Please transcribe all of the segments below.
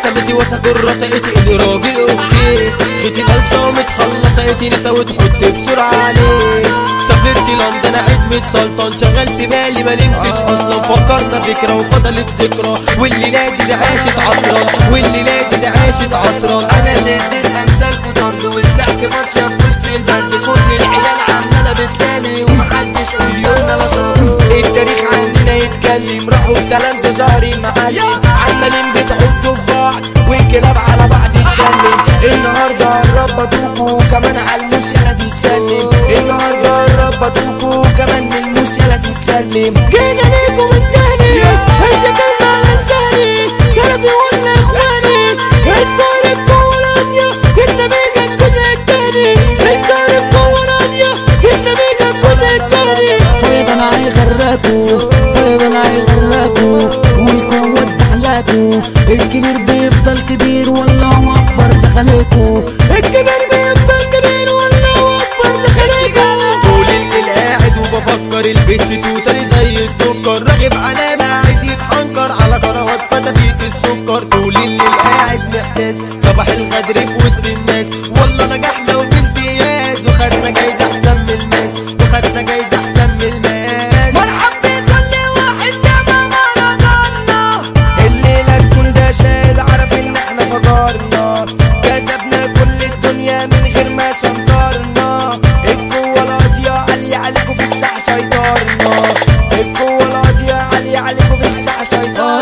بسمتي وسط الرصاقتي اللي راجل اوكي خدي خلصة ومتخلصة اتي نسا وتحط بسرعة عليه سافرت لندن عدمة سلطان شغلت بالي ما نمتش اصلا فكرنا فكرة وفضلت ذكرى والليلة دي ده عاشت عصرا والليلة دي ده عاشت عصرا انا اللي اديت امثالكوا طرد والضحك ماشيه في وسط البرد كل العيال عماله بتغني ومحدش يقول يومنا لا صار التاريخ عندنا يتكلم راحوا التلامذه ظاهرين معلم عمالين بتحطوا في بعض والكلاب على بعض تسلم النهارده ربطوكوا كمان على الموس يلا تتسلم النهارده ربطوكوا كمان الموس يلا تتسلم جينا ليكم التاني هي كلمه لساني سلفي ولا اخواني الضارب جوه القضيه النبي جه الجزء التاني الضارب جوه القضيه النبي جه الجزء التاني فيضا هيغرقوا فيضا هيغرقوا والقوة تزحلقوا الكبير بيفضل كبير والله أكبر دخلكوا الكبير بيفضل كبير والله اكبر دخلكوا طول الليل قاعد وبفكر البت توتالي زي السكر راغب على معاد يتحنكر على قنوات فتافيت السكر طول الليل قاعد محتاس صباح الغدر في وسط الناس والله نجحنا وبامتياز وخدنا جايزة احسن من الماس وخدنا جايزة احسن من الماس مرحب بكل واحد زي ما مارادونا الليلة الكل ده شاهد عرف ان احنا فجرنا كسبنا كل الدنيا من غير ما سنطرنا القوة القاضية عالية عليكم في الساحة سيطرنا القوة القاضية عالية عليكم في الساحة سيطرنا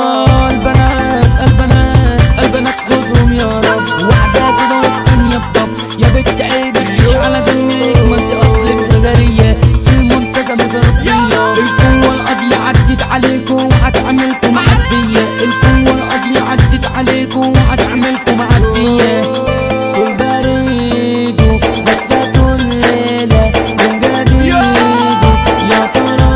آه البنات البنات البنات خذهم يا رب واحدة زيادة والدنيا بطب يا بنت عيب تخش على دمك ما انت اصلك غزرية في المنتزه متربية القوة القاضية عدت عليكم وهتعملكم عدية القوة القاضية عدت عليكم وهتعملكم عدية سولباريدو زفاتوا الليلة من جديد يا ترى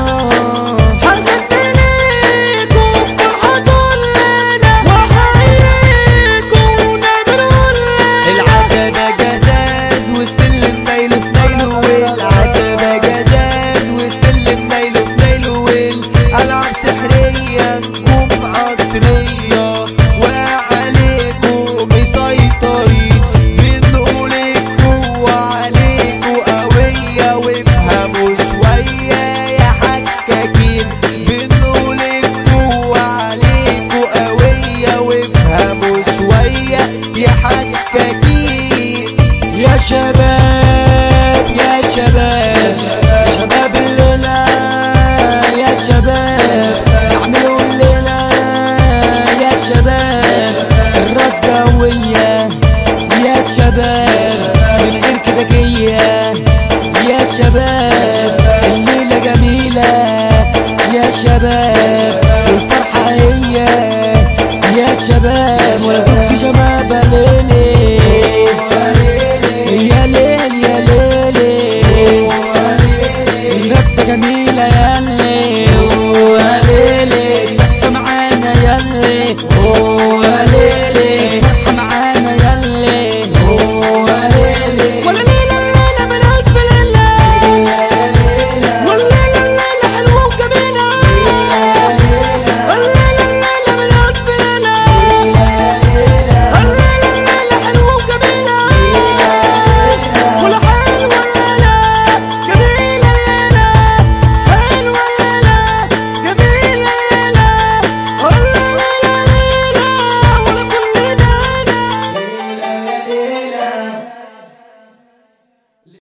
هنبنيكم فرحتوا الليلة وحييكم ونادروا الليلة العتبة جزاز والسلم نايله في نايله والعتبة جزاز والسلم نايله في نايله والألعاب سحرية نجوم عصرية وعليكم مسيطرين بنقول القوة عليكم قوية وافهموا شوية يا حكاكين بنقول القوة عليكم قوية وافهموا شوية يا حكاكين يا شباب يا شباب يا شباب الليلة يا شباب اعملوا الليلة يا شباب الرداوية يا شباب من غير كده جية يا شباب الليلة جميلة يا شباب والفرحة هي يا شباب ولا كنت شباب ليلي